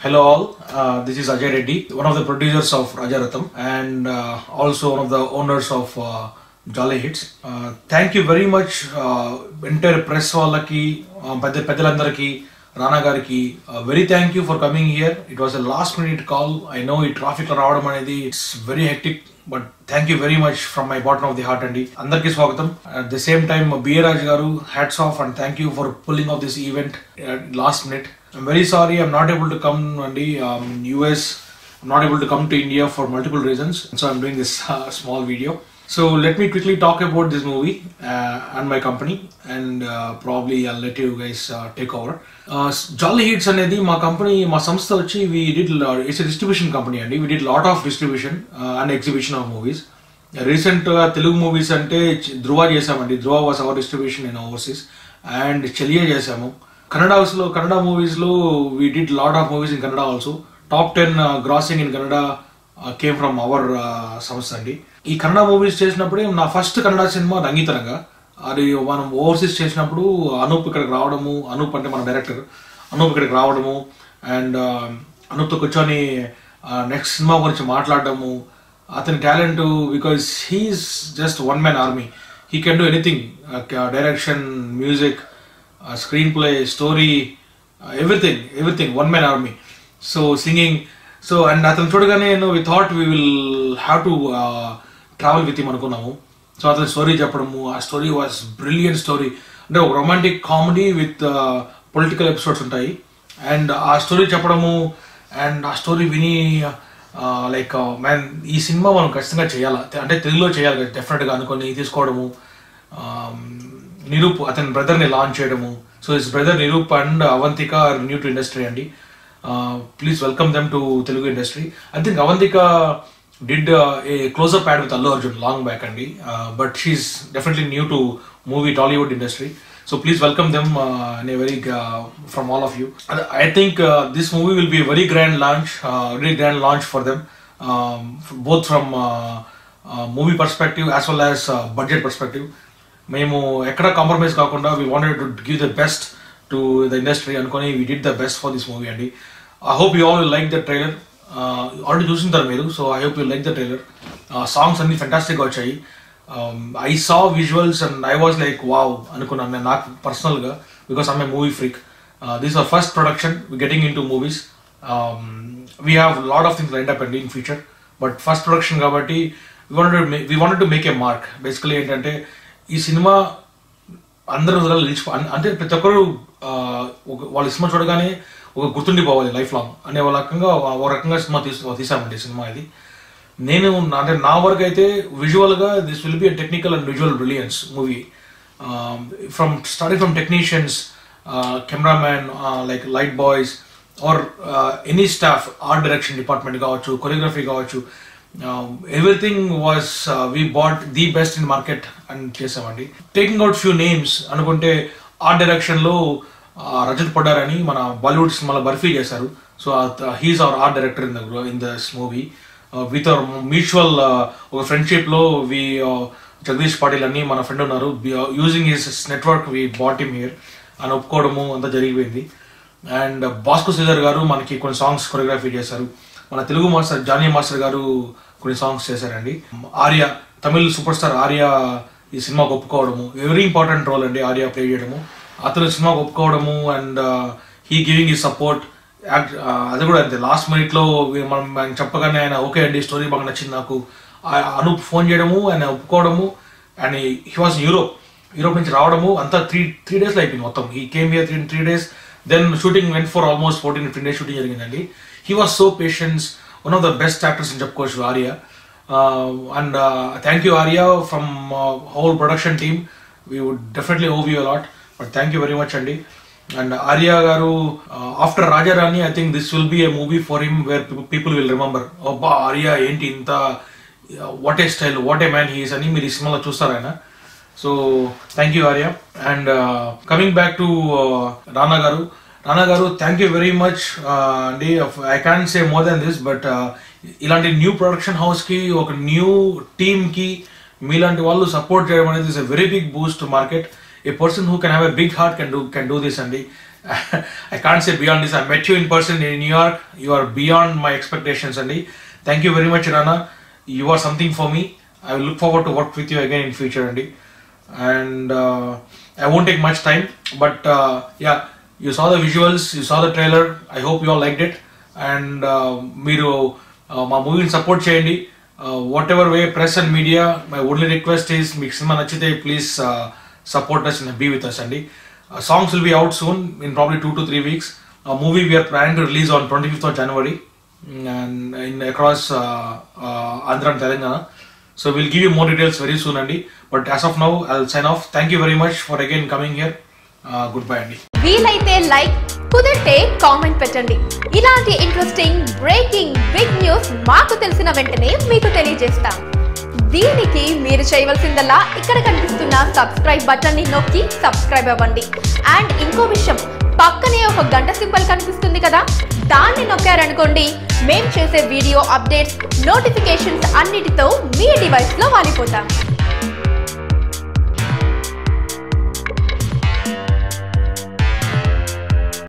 Hello all, uh, this is Ajay Reddy, one of the producers of Rajaratham and uh, also one of the owners of uh, Jolly Hits. Uh, thank you very much uh, entire press వాళ్ళకి uh, పెద్ద పెద్దలందరికీ రానా గారికి very thank you for coming here it was a last minute call I know ఈ traffic లో రావడం అనేది it's very hectic but thank you very much from my bottom of the heart అండి అందరికీ స్వాగతం at the same time B A Raj గారు hats off and thank you for pulling off this event last minute I'm very sorry I'm not able to come అండి US I'm not able to come to India for multiple reasons, and so I'm doing this uh, small video. So let me quickly talk about this movie uh, and my company, and uh, probably I'll let you guys uh, take over. Uh, Jolly Hits అనేది మా company మా సంస్థ వచ్చి we did it's distribution company అండి we did lot of distribution and exhibition of movies recent గా Telugu movies అంటే చ- ధ్రువ చేసామండి Dhruva was our distribution in overseas and Cheliya చేసాము కన్నడ హౌస్ లో కన్నడ మూవీస్ లో we did lot of movies in Kannada also top ten grossing in Kannada came from our సంస్థ అండి ఈ కన్నడ మూవీస్ చేసినప్పుడే నా ఫస్ట్ కన్నడ సినిమా రంగితరంగా అది మనం ఓవర్సీస్ చేసినప్పుడు అనూప్ ఇక్కడికి రావడము అనూప్ అంటే మన డైరెక్టర్ అనూప్ ఇక్కడికి రావడము అండ్ అనూప్తో కూర్చొని నెక్స్ట్ సినిమా గురించి మాట్లాడడము అతని talent because he's just one man army he can do anything direction music screenplay story everything everything one man army so singing so and అతను చూడగానే we thought we will have to travel with అనుకున్నాము so అతని story చెప్పడము ఆ story was brilliant story అంటే ఒక romantic comedy with political episodes ఉంటాయి and ఆ స్టోరీ చెప్పడము అండ్ ఆ స్టోరీ విని లైక్ మ్యాన్ ఈ సినిమా మనం ఖచ్చితంగా చేయాలి అంటే తెలుగులో చేయాలి డెఫినెట్గా అనుకొని తీసుకోవడము um, నిరూప్ అతని బ్రదర్ని లాంచ్ చేయడము so his brother Nirup and Avantika new to industry అండి please welcome them to Telugu industry I think Avantika did a Closeup ad with Allu Arjun long back అండి but she's definitely new to movie Tollywood industry so please welcome them in a very from all of you I think this movie will be very grand launch very grand launch for them both from movie perspective as well as budget perspective మేము ఎక్కడ compromise కాకుండా we wanted to give the best to the industry అనుకొని we did the best for this movie అండి I hope you all like the trailer already చూసింటారు మీరు so I hope you like the trailer songs అన్ని ఫెంటాస్టిక్గా వచ్చాయి I saw visuals and I was like wow అనుకున్నాను నేను నాకు పర్సనల్గా because I'm a movie freak this are first production getting into movies we have lot of things line up అండి in future but first production కాబట్టి we wanted to make a mark basically ఏంటంటే ఈ cinema అందరూ హృదయాలు నిలిచిపో అన్- అంటే ప్రతి ఒక్కరు ఆ, ఒక- వాళ్ళ సినిమా చూడగానే ఒక గుర్తుండిపోవాలి లైఫ్ లాంగ్ అనే ఒక రకంగా ఒక రకంగా సినిమా తీసు తీసామండి సినిమా ఇది నేను నా- అంటే నా వరకు అయితే విజువల్గా this will be technical and visual brilliance movie from starting from technicians cameraman like light boys or any staff art direction department కావచ్చు కొరియోగ్రఫీ కావచ్చు everything was we bought the best in market అని చేసామండి taking out few names అనుకుంటే art డైరెక్షన్లో రజత్ పడ్డార్ అని మన బాలీవుడ్ సినిమాలో బర్ఫీ చేశారు so he's our art director in the in this movie with our mutual ఒక ఫ్రెండ్షిప్లో వి జగదీష్ పాటిల్ అని మన ఫ్రెండ్ ఉన్నారు using his network we bought him here అని ఒప్పుకోవడము అంతా జరిగిపోయింది అండ్ బాస్కో శ్రీధర్ గారు మనకి కొన్ని సాంగ్స్ కొరియోగ్రఫీ చేశారు మన తెలుగు మాస్టర్ జానీ మాస్టర్ గారు కొన్ని సాంగ్స్ చేశారండి ఆర్య తమిళ్ సూపర్ స్టార్ ఆర్య ఈ సినిమాకి ఒప్పుకోవడము వెరీ ఇంపార్టెంట్ రోల్ అండి ఆర్య ప్లే చేయడము అతను సినిమాకి ఒప్పుకోవడము అండ్ హీ గివింగ్ ఈ సపోర్ట్ అది కూడా అంతే లాస్ట్ మినిట్ లో మనం ఆయన చెప్పగానే ఆయన ఓకే అండి స్టోరీ బాగా నచ్చింది నాకు ఆ- అనూప్ ఫోన్ చేయడము ఆయన ఒప్పుకోవడము and he was Europe Europe నుంచి రావడము అంతా త్రీ త్రీ డేస్లో అయిపోయింది మొత్తం ఈ came here three three days then shooting went for almost fourteen fifteen days shooting జరిగిందండి he was so patience one of the best actors అని చెప్పుకోవచ్చు Arya and thank you Arya from whole production team we would definitely owe you a lot but thank you very much అండి and Arya గారు after రాజారాణి I think this will be a movie for him where people will remember అబ్బా ఆర్య ఏంటి ఇంత what a style what a man he's అని మీరు ఈ సినిమాలో చూస్తారు ఆయన so thank you Arya and coming back to Rana గారు రానా గారు థ్యాంక్ యూ వెరీ మచ్ అండి I can say more than this but ఇలాంటి న్యూ ప్రొడక్షన్ హౌస్కి ఒక న్యూ టీమ్కి మీలాంటి వాళ్ళు సపోర్ట్ చేయడం అనేది is a very big boost market a person who can have a big heart can do can do this అండి I can't say beyond this. I met you in person in New York. You are beyond my expectations, Andy. Thank you very much, Rana. You are something for me. I will look forward to work with you again in future, Andy. And uh, I won't take much time, but uh, yeah, you saw the visuals, you saw the trailer. I hope you all liked it. And uh, మీరు uh, మా మూవీని support చేయండి whatever way press and media my only request is మీకు సినిమా నచ్చితే please support us be with us అండి songs will be out soon in probably two to three weeks movie we're planning to release on twenty fifth of January and in across uh, uh, Andhra and Telangana. So we'll give you more details very soon, Andy. But as of now, I'll sign off. Thank you very much for again coming here. Uh, goodbye, Andy. వీలైతే like కుదిరితే comment పెట్టండి ఇలాంటి interesting breaking big news మాకు తెలిసిన వెంటనే మీకు తెలియజేస్తాం దీనికి మీరు చేయవలసిందల్లా ఇక్కడ కనిపిస్తున్న సబ్స్క్రైబ్ బటన్ ని నొక్కి సబ్స్క్రైబ్ అవ్వండి అండ్ ఇంకో విషయం పక్కనే ఒక గంట సింబల్ కనిపిస్తుంది కదా దాన్ని నొక్కారనుకోండి మేం చేసే వీడియో అప్డేట్స్ నోటిఫికేషన్స్ అన్నిటితో మీ డివైస్ లో వాలిపోతాం